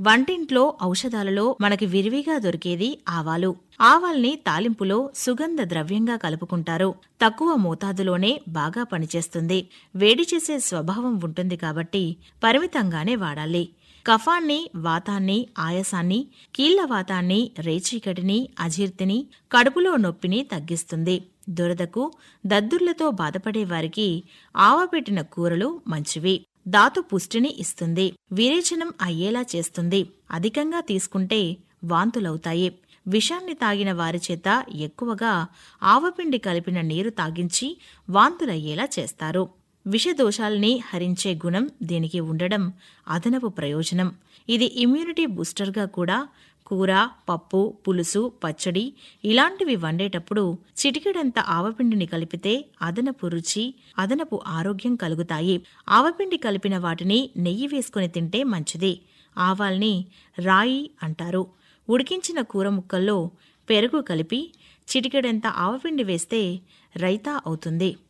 వంటింట్లో ఔషధాలలో మనకి విరివిగా దొరికేది ఆవాలు ఆవాల్ని తాలింపులో సుగంధ ద్రవ్యంగా కలుపుకుంటారు తక్కువ మోతాదులోనే బాగా పనిచేస్తుంది వేడి చేసే స్వభావం ఉంటుంది కాబట్టి పరిమితంగానే వాడాలి కఫాన్ని వాతాన్ని ఆయాసాన్ని కీళ్ల వాతాన్ని రేచీకటిని అజీర్తిని కడుపులో నొప్పిని తగ్గిస్తుంది దురదకు దద్దుర్లతో బాధపడే వారికి ఆవపెట్టిన కూరలు మంచివి ధాతు పుష్టిని ఇస్తుంది విరేచనం అయ్యేలా చేస్తుంది అధికంగా తీసుకుంటే వాంతులవుతాయి విషాన్ని తాగిన వారి చేత ఎక్కువగా ఆవపిండి కలిపిన నీరు తాగించి వాంతులయ్యేలా చేస్తారు విషదోషాల్ని హరించే గుణం దీనికి ఉండడం అదనపు ప్రయోజనం ఇది ఇమ్యూనిటీ బూస్టర్గా కూడా కూర పప్పు పులుసు పచ్చడి ఇలాంటివి వండేటప్పుడు చిటికెడంత ఆవపిండిని కలిపితే అదనపు రుచి అదనపు ఆరోగ్యం కలుగుతాయి ఆవపిండి కలిపిన వాటిని నెయ్యి వేసుకుని తింటే మంచిది ఆవాల్ని రాయి అంటారు ఉడికించిన కూర ముక్కల్లో పెరుగు కలిపి చిటికెడంత ఆవపిండి వేస్తే రైతా అవుతుంది